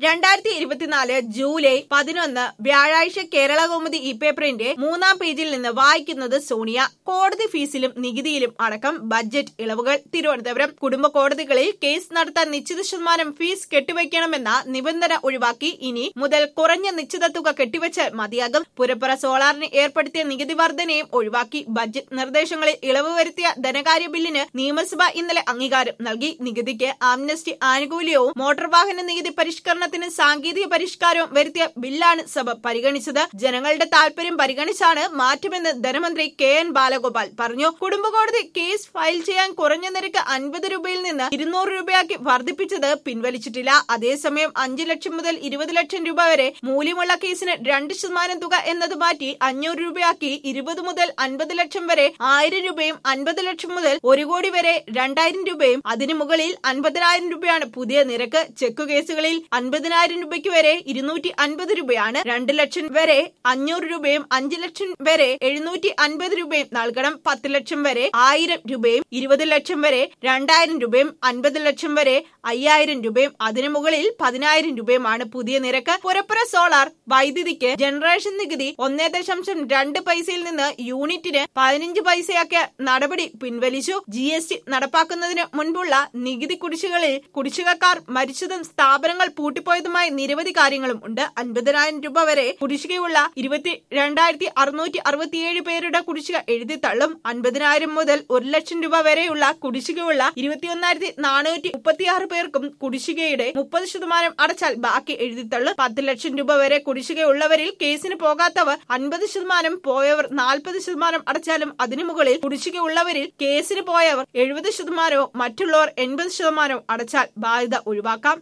രണ്ടായിരത്തി ഇരുപത്തിനാല് ജൂലൈ പതിനൊന്ന് വ്യാഴാഴ്ച കേരള കൗമുദി ഇ പേപ്പറിന്റെ മൂന്നാം പേജിൽ നിന്ന് വായിക്കുന്നത് സോണിയ കോടതി ഫീസിലും നികുതിയിലും അടക്കം ബഡ്ജറ്റ് ഇളവുകൾ തിരുവനന്തപുരം കുടുംബ കോടതികളിൽ കേസ് നടത്താൻ നിശ്ചിത ശതമാനം ഫീസ് കെട്ടിവയ്ക്കണമെന്ന നിബന്ധന ഒഴിവാക്കി ഇനി മുതൽ കുറഞ്ഞ നിശ്ചിത തുക കെട്ടിവച്ചാൽ മതിയാകും പുരപ്പുറ സോളാറിന് ഏർപ്പെടുത്തിയ നികുതി വർധനയും ഒഴിവാക്കി ബഡ്ജറ്റ് നിർദ്ദേശങ്ങളിൽ ഇളവ് വരുത്തിയ ധനകാര്യ ബില്ലിന് നിയമസഭ ഇന്നലെ അംഗീകാരം നൽകി നികുതിക്ക് ആംനസ്റ്റി ആനുകൂല്യവും മോട്ടോർ വാഹന നികുതി പരിഷ്കരണത്തിന് സാങ്കേതിക പരിഷ്കാരവും വരുത്തിയ ബില്ലാണ് സഭ പരിഗണിച്ചത് ജനങ്ങളുടെ താൽപര്യം പരിഗണിച്ചാണ് മാറ്റമെന്ന് ധനമന്ത്രി കെ എൻ ബാലഗോപാൽ പറഞ്ഞു കുടുംബ കോടതി കേസ് ഫയൽ ചെയ്യാൻ കുറഞ്ഞ നിരക്ക് അൻപത് രൂപയിൽ നിന്ന് ഇരുന്നൂറ് രൂപയാക്കി വർദ്ധിപ്പിച്ചത് പിൻവലിച്ചിട്ടില്ല അതേസമയം അഞ്ച് ലക്ഷം മുതൽ ഇരുപത് ലക്ഷം രൂപ വരെ മൂല്യമുള്ള കേസിന് രണ്ട് ശതമാനം തുക എന്നത് മാറ്റി അഞ്ഞൂറ് രൂപയാക്കി ഇരുപത് മുതൽ അൻപത് ലക്ഷം വരെ ആയിരം രൂപയും അൻപത് ലക്ഷം മുതൽ ഒരു കോടി വരെ രണ്ടായിരം രൂപയും അതിനു മുകളിൽ അൻപതിനായിരം രൂപയാണ് പുതിയ നിരക്ക് ചെക്ക് കേസുകളിൽ അൻപതിനായിരം രൂപയ്ക്ക് വരെ ഇരുന്നൂറ്റി അൻപത് രൂപയാണ് രണ്ട് ലക്ഷം വരെ അഞ്ഞൂറ് രൂപയും അഞ്ച് ലക്ഷം വരെ എഴുന്നൂറ്റി അൻപത് രൂപയും നൽകണം പത്ത് ലക്ഷം വരെ ആയിരം രൂപയും ഇരുപത് ലക്ഷം വരെ രണ്ടായിരം രൂപയും അൻപത് ലക്ഷം വരെ അയ്യായിരം രൂപയും അതിനു മുകളിൽ പതിനായിരം രൂപയുമാണ് പുതിയ നിരക്ക് പുരപ്പുറ സോളാർ വൈദ്യുതിക്ക് ജനറേഷൻ നികുതി ഒന്നേ ദശാംശം രണ്ട് പൈസയിൽ നിന്ന് യൂണിറ്റിന് പതിനഞ്ച് പൈസയാക്കിയ നടപടി പിൻവലിച്ചു ജി എസ് ടി നടപ്പാക്കുന്നതിന് മുൻപുള്ള നികുതി കുടിശ്ശികളിൽ കുടിശ്ശികക്കാർ മരിച്ചതും സ്ഥാപനങ്ങൾ പൂട്ടിപ്പോയതുമായ നിരവധി കാര്യങ്ങളും ഉണ്ട് അൻപതിനായിരം രൂപ വരെ കുടിശ്ശികയുള്ള ഇരുപത്തി രണ്ടായിരത്തി അറുന്നൂറ്റി അറുപത്തിയേഴ് പേരുടെ കുടിശ്ശിക എഴുതിത്തള്ളും അൻപതിനായിരം മുതൽ ഒരു ലക്ഷം രൂപ വരെയുള്ള കുടിശ്ശികയുള്ള ഇരുപത്തിയൊന്നായിരത്തി നാനൂറ്റി മുപ്പത്തിയാറ് പേർക്കും കുടിശ്ശികയുടെ മുപ്പത് ശതമാനം അടച്ചാൽ ബാക്കി എഴുതിത്തള്ളും പത്ത് ലക്ഷം രൂപ വരെ കുടിശ്ശികയുള്ളവരിൽ കേസിന് പോകാത്തവർ അൻപത് ശതമാനം പോയവർ നാൽപ്പത് ശതമാനം അടച്ചാലും അതിനു മുകളിൽ കുടിശ്ശികയുള്ളവരിൽ കേസിന് പോയവർ എഴുപത് ശതമാനവും മറ്റുള്ളവർ എൺപത് ശതമാനവും അടച്ചാൽ ബാധ്യത ഒഴിവാക്കാം